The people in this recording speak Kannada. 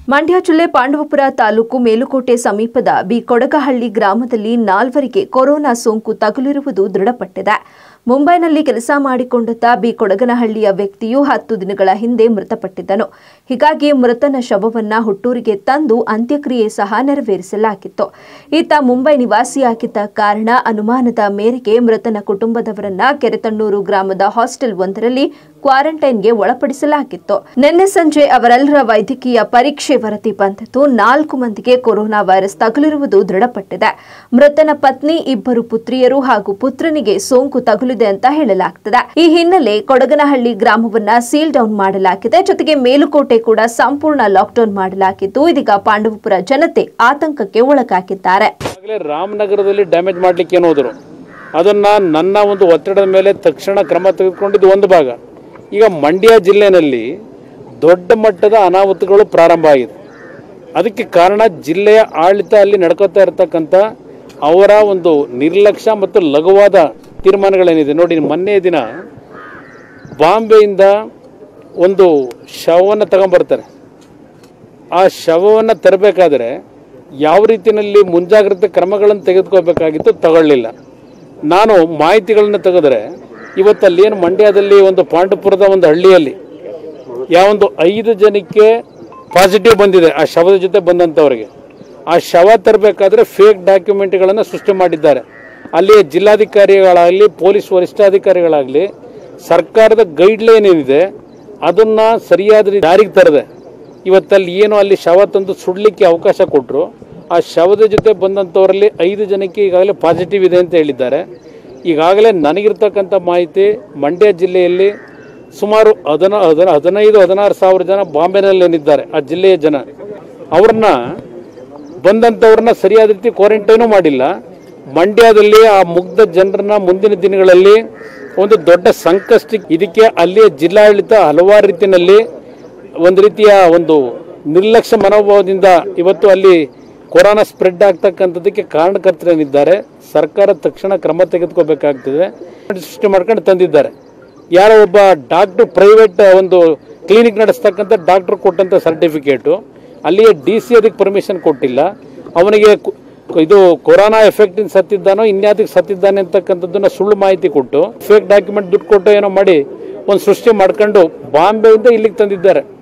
ಮಂಡ್ಯ ಜಿಲ್ಲೆ ಪಾಂಡವಪುರ ತಾಲೂಕು ಮೇಲುಕೋಟೆ ಸಮೀಪದ ಬಿ ಕೊಡಗಹಳ್ಳಿ ಗ್ರಾಮದಲ್ಲಿ ನಾಲ್ವರಿಗೆ ಕೊರೋನಾ ಸೋಂಕು ತಗುಲಿರುವುದು ದೃಢಪಟ್ಟಿದೆ ಮುಂಬೈನಲ್ಲಿ ಕೆಲಸ ಮಾಡಿಕೊಂಡಂತ ಬಿ ಕೊಡಗನಹಳ್ಳಿಯ ವ್ಯಕ್ತಿಯು ಹತ್ತು ದಿನಗಳ ಹಿಂದೆ ಮೃತಪಟ್ಟಿದ್ದನು ಹೀಗಾಗಿ ಮೃತನ ಶವವನ್ನ ಹುಟ್ಟೂರಿಗೆ ತಂದು ಅಂತ್ಯಕ್ರಿಯೆ ಸಹ ನೆರವೇರಿಸಲಾಗಿತ್ತು ಈತ ಮುಂಬೈ ನಿವಾಸಿಯಾಗಿದ್ದ ಕಾರಣ ಅನುಮಾನದ ಮೇರೆಗೆ ಮೃತನ ಕುಟುಂಬದವರನ್ನ ಕೆರೆತಣ್ಣೂರು ಗ್ರಾಮದ ಹಾಸ್ಟೆಲ್ ಒಂದರಲ್ಲಿ ಕ್ವಾರಂಟೈನ್ಗೆ ಒಳಪಡಿಸಲಾಗಿತ್ತು ನಿನ್ನೆ ಸಂಜೆ ಅವರೆಲ್ಲರ ವೈದ್ಯಕೀಯ ಪರೀಕ್ಷೆ ವರದಿ ಬಂದಿದ್ದು ನಾಲ್ಕು ಮಂದಿಗೆ ಕೊರೋನಾ ವೈರಸ್ ತಗುಲಿರುವುದು ದೃಢಪಟ್ಟಿದೆ ಮೃತನ ಪತ್ನಿ ಇಬ್ಬರು ಪುತ್ರಿಯರು ಹಾಗೂ ಪುತ್ರನಿಗೆ ಸೋಂಕು ತಗುಲಿದೆ ಅಂತ ಹೇಳಲಾಗ್ತದೆ ಈ ಹಿನ್ನೆಲೆ ಕೊಡಗನಹಳ್ಳಿ ಗ್ರಾಮವನ್ನ ಸೀಲ್ ಡೌನ್ ಮಾಡಲಾಗಿದೆ ಜೊತೆಗೆ ಮೇಲುಕೋಟೆ ಕೂಡ ಸಂಪೂರ್ಣ ಲಾಕ್ಡೌನ್ ಮಾಡಲಾಗಿದ್ದು ಇದೀಗ ಪಾಂಡವಪುರ ಜನತೆ ಆತಂಕಕ್ಕೆ ಒಳಗಾಗಿದ್ದಾರೆ ಆಗಲೇ ರಾಮನಗರದಲ್ಲಿ ಡ್ಯಾಮೇಜ್ ಮಾಡಲಿಕ್ಕೆ ಏನು ಹೋದರು ಅದನ್ನು ನನ್ನ ಒಂದು ಒತ್ತಡದ ಮೇಲೆ ತಕ್ಷಣ ಕ್ರಮ ತೆಗೆದುಕೊಂಡಿದ್ದು ಒಂದು ಭಾಗ ಈಗ ಮಂಡ್ಯ ಜಿಲ್ಲೆಯಲ್ಲಿ ದೊಡ್ಡ ಮಟ್ಟದ ಅನಾಹುತಗಳು ಪ್ರಾರಂಭ ಆಗಿದೆ ಅದಕ್ಕೆ ಕಾರಣ ಜಿಲ್ಲೆಯ ಆಡಳಿತ ಅಲ್ಲಿ ನಡ್ಕೋತಾ ಇರತಕ್ಕಂಥ ಅವರ ಒಂದು ನಿರ್ಲಕ್ಷ್ಯ ಮತ್ತು ಲಘುವಾದ ತೀರ್ಮಾನಗಳೇನಿದೆ ನೋಡಿ ಮೊನ್ನೆ ದಿನ ಬಾಂಬೆಯಿಂದ ಒಂದು ಶವವನ್ನು ತಗೊಂಬರ್ತಾರೆ ಆ ಶವವನ್ನು ತರಬೇಕಾದ್ರೆ ಯಾವ ರೀತಿಯಲ್ಲಿ ಮುಂಜಾಗ್ರತೆ ಕ್ರಮಗಳನ್ನು ತೆಗೆದುಕೋಬೇಕಾಗಿತ್ತು ತಗೊಳ್ಳಿಲ್ಲ ನಾನು ಮಾಹಿತಿಗಳನ್ನು ತೆಗೆದ್ರೆ ಇವತ್ತಲ್ಲಿ ಏನು ಮಂಡ್ಯದಲ್ಲಿ ಒಂದು ಪಾಂಡಪುರದ ಒಂದು ಹಳ್ಳಿಯಲ್ಲಿ ಯಾವೊಂದು ಐದು ಜನಕ್ಕೆ ಪಾಸಿಟಿವ್ ಬಂದಿದೆ ಆ ಶವದ ಜೊತೆ ಬಂದಂಥವ್ರಿಗೆ ಆ ಶವ ತರಬೇಕಾದ್ರೆ ಫೇಕ್ ಡಾಕ್ಯುಮೆಂಟ್ಗಳನ್ನು ಸೃಷ್ಟಿ ಮಾಡಿದ್ದಾರೆ ಅಲ್ಲಿ ಜಿಲ್ಲಾಧಿಕಾರಿಗಳಾಗಲಿ ಪೊಲೀಸ್ ವರಿಷ್ಠಾಧಿಕಾರಿಗಳಾಗಲಿ ಸರ್ಕಾರದ ಗೈಡ್ಲೈನ್ ಏನಿದೆ ಅದನ್ನು ಸರಿಯಾದ ರೀತಿ ಜಾರಿಗೆ ತರದೆ ಇವತ್ತಲ್ಲಿ ಏನು ಅಲ್ಲಿ ಶವ ತಂದು ಸುಡಲಿಕ್ಕೆ ಅವಕಾಶ ಕೊಟ್ಟರು ಆ ಶವದ ಜೊತೆ ಬಂದಂಥವರಲ್ಲಿ ಐದು ಜನಕ್ಕೆ ಈಗಾಗಲೇ ಪಾಸಿಟಿವ್ ಇದೆ ಅಂತ ಹೇಳಿದ್ದಾರೆ ಈಗಾಗಲೇ ನನಗಿರ್ತಕ್ಕಂಥ ಮಾಹಿತಿ ಮಂಡ್ಯ ಜಿಲ್ಲೆಯಲ್ಲಿ ಸುಮಾರು ಹದಿನ ಹದಿನ ಹದಿನೈದು ಹದಿನಾರು ಸಾವಿರ ಜನ ಬಾಂಬೆನಲ್ಲೇನಿದ್ದಾರೆ ಆ ಜಿಲ್ಲೆಯ ಜನ ಅವ್ರನ್ನ ಬಂದಂಥವ್ರನ್ನ ಸರಿಯಾದ ರೀತಿ ಕ್ವಾರಂಟೈನು ಮಾಡಿಲ್ಲ ಮಂಡ್ಯದಲ್ಲಿ ಆ ಮುಗ್ಧ ಜನರನ್ನ ಮುಂದಿನ ದಿನಗಳಲ್ಲಿ ಒಂದು ದೊಡ್ಡ ಸಂಕಷ್ಟ ಇದಕ್ಕೆ ಅಲ್ಲಿಯ ಜಿಲ್ಲಾಡಳಿತ ಹಲವಾರು ರೀತಿಯಲ್ಲಿ ಒಂದು ರೀತಿಯ ಒಂದು ನಿರ್ಲಕ್ಷ್ಯ ಮನೋಭಾವದಿಂದ ಇವತ್ತು ಅಲ್ಲಿ ಕೊರೋನಾ ಸ್ಪ್ರೆಡ್ ಆಗ್ತಕ್ಕಂಥದ್ದಕ್ಕೆ ಕಾರಣಕರ್ತರೇನಿದ್ದಾರೆ ಸರ್ಕಾರ ತಕ್ಷಣ ಕ್ರಮ ತೆಗೆದುಕೋಬೇಕಾಗ್ತದೆ ಸೃಷ್ಟಿ ಮಾಡ್ಕೊಂಡು ತಂದಿದ್ದಾರೆ ಯಾರೋ ಒಬ್ಬ ಡಾಕ್ಟ್ರು ಪ್ರೈವೇಟ್ ಒಂದು ಕ್ಲಿನಿಕ್ ನಡೆಸ್ತಕ್ಕಂಥ ಡಾಕ್ಟ್ರು ಕೊಟ್ಟಂಥ ಸರ್ಟಿಫಿಕೇಟು ಅಲ್ಲಿಯ ಡಿ ಸಿ ಅದಕ್ಕೆ ಪರ್ಮಿಷನ್ ಕೊಟ್ಟಿಲ್ಲ ಅವನಿಗೆ ಕು- ಇದು ಕೊರೋನಾ ಎಫೆಕ್ಟಿಂದ ಸತ್ತಿದ್ದಾನೋ ಇನ್ಯಾದಕ್ಕೆ ಸತ್ತಿದ್ದಾನೆ ಅಂತಕ್ಕಂಥದ್ದನ್ನ ಸುಳ್ಳು ಮಾಹಿತಿ ಕೊಟ್ಟು ಫೇಕ್ ಡಾಕ್ಯುಮೆಂಟ್ ದುಡ್ಡು ಕೊಟ್ಟು ಏನೋ ಮಾಡಿ ಒಂದು ಸೃಷ್ಟಿ ಮಾಡ್ಕೊಂಡು ಬಾಂಬೆಯಿಂದ ಇಲ್ಲಿಗೆ ತಂದಿದ್ದಾರೆ